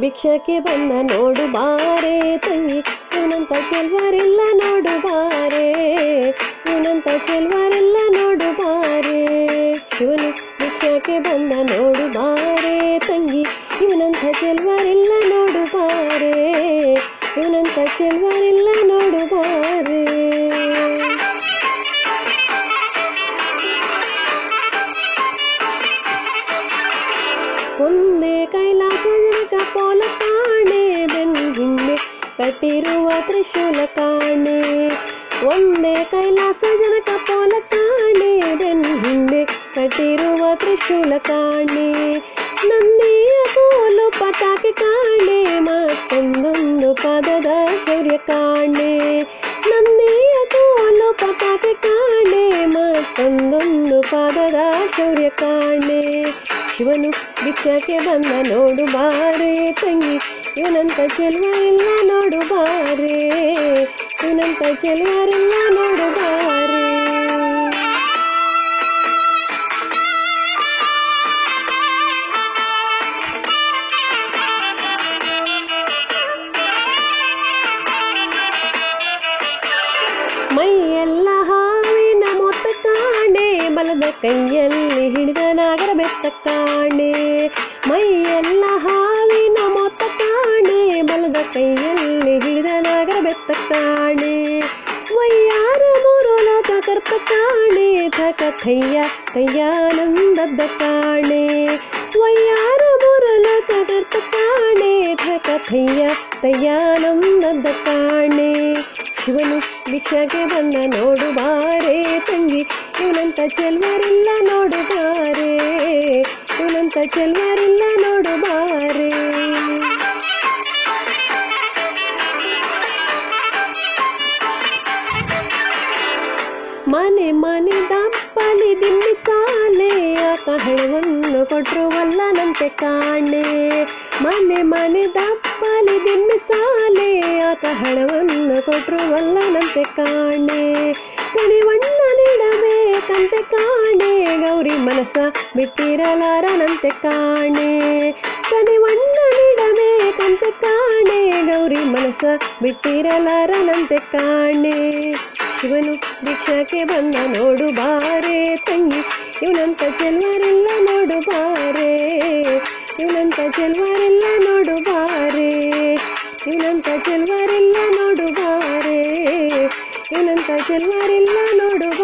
ಭಿಕ್ಷಕ್ಕೆ ಬಂದ ನೋಡು ಬಾರೆ ತಂಗಿ ಇವನಂತ ಚೆಲ್ವರೆಲ್ಲ ನೋಡು ಬಾರೆ ಇವನಂತ ಚೆಲ್ವರೆಲ್ಲ ನೋಡು ಬಾರೆ ಶಿವನು ಭಿಕ್ಷಕ್ಕೆ ಬಂದ ನೋಡು ಬಾರೆ ತಂಗಿ ಇವನಂತ ಚೆಲ್ವರೆಲ್ಲ ನೋಡು ಬಾರೆ ಇವನಂತ ಚೆಲ್ವರೆಲ್ಲ ನೋಡು ಬಾರೆ ಒಂದೇ ಕೈಲಾಸ ಜನಕ ಪೋಲ ಕಾಣೆ ಬೆನ್ ಹಿಂದೆ ಕಟ್ಟಿರುವ ತ್ರಿಶೂಲ ಕಾಣೆ ಒಂದೇ ಕೈಲಾಸ ಜನಕ ಪೋಲ ಕಾಣೆ ಬೆನ್ ಹಿಂದೆ ಕಟ್ಟಿರುವ ತ್ರಿಶೂಲ ಕಾಣೆ ನಂದಿಯ ಕೋಲು ಪತಾಕೆ ಕಾಣೆ ಮತ್ತೊಂದೊಂದು ಪದದ ಶೌರ್ಯ ಕಾಣೆ ನಂದಿಯ ಕೋಲು ಪತಾಕೆ ಕಾಣೆ ಮತ್ತೊಂದೊಂದು ಪಾದದ ಶೌರ್ಯ ಕಾಣೆ ಶಿವನು ಭಿಕ್ಷಕ್ಕೆ ಬಂದ ನೋಡು ಬಾರೆ ತಂಗಿ ಇವನಂತ ಚೆಲುವರೆಲ್ಲ ನೋಡು ಬಾರೆ ಇವನಂತ ಚೆಲುವರೆಲ್ಲ ನೋಡು ಬಾರೆ ಮೈಯೆಲ್ಲ ಹಾವಿನ ಮೊತ್ತ ಕಾಣೆ ಬಲದ ಕೈಯಲ್ಲಿ ಹಿಡಿದ ನಾಗರ ಬೆತ್ತ ಕಾಣೆ ಮೈಯೆಲ್ಲ ಹಾವಿನ ಮೊತ್ತ ಕಾಣೆ ಬಲದ ಕೈಯಲ್ಲಿ ಹಿಡಿದ ನಾಗರ ಬೆತ್ತ ಕಾಣೆ ವಯ್ಯಾರ ಮೂರು ಲೋಕ ಕರ್ತ ಕಾಣೆ ಥಕ ಕೈಯ ಕೈಯಾನಂದದ ಕಾಣೆ ವಯ್ಯಾರ ಮೂರು ಲೋಕ ಕರ್ತ ಕಾಣೆ ಥಕ ಕೈಯ ಕೈಯಾನಂದದ ಕಾಣೆ ಶಿವನು ಭಿಕ್ಷಕ್ಕೆ ಬಂದ ನೋಡು ಬಾರೆ ತಂಗಿ ಇವನಂತ ಚೆಲ್ವರೆಲ್ಲ ನೋಡು ಬಾರೆ ಇವನಂತ ಚೆಲ್ವರೆಲ್ಲ ನೋಡು ಬಾರೆ ಮನೆ ಮನೆ ದಪ್ಪಲಿ ದಿಮ್ಮಿ ಸಾಲೆ ಆತ ಹಣವನ್ನು ಕೊಟ್ಟರು ವಲ್ಲನಂತೆ ಕಾಣೆ ಮನೆ ಮನೆ ದಪ್ಪಲಿ ದಿಮ್ಮಿ ಸಾಲೆ ಆತ ಹಣವನ್ನು ಕೊಟ್ಟರು ವಲ್ಲನಂತೆ ಕಾಣೆ ಕಣಿವಣ್ಣ ನೀಡಬೇಕಂತೆ ಕಾಣೆ ಗೌರಿ ಮನಸ್ಸ ಬಿಟ್ಟಿರಲಾರನಂತೆ ಕಾಣೆ ಕಣಿವಣ್ಣ ನೀಡಬೇಕಂತೆ ಕಾಣೆ ಗೌರಿ ಮನಸ್ಸ ಬಿಟ್ಟಿರಲಾರನಂತೆ ಕಾಣೆ ಶಿವನು ಭಿಕ್ಷಕ್ಕೆ ಬಂದ ನೋಡು ಬಾರೆ ತಂಗಿ ಇವನಂತ ಚೆಲ್ವರೆಲ್ಲ ನೋಡು ಬಾರೆ ಇವನಂತ ಚೆಲ್ವರೆಲ್ಲ ನೋಡು ಬಾರೆ ಇವನಂತ ಚೆಲ್ವರೆಲ್ಲ ನೋಡು ಬಾರೆ ಇವನಂತ ಚೆಲ್ವರೆಲ್ಲ ನೋಡು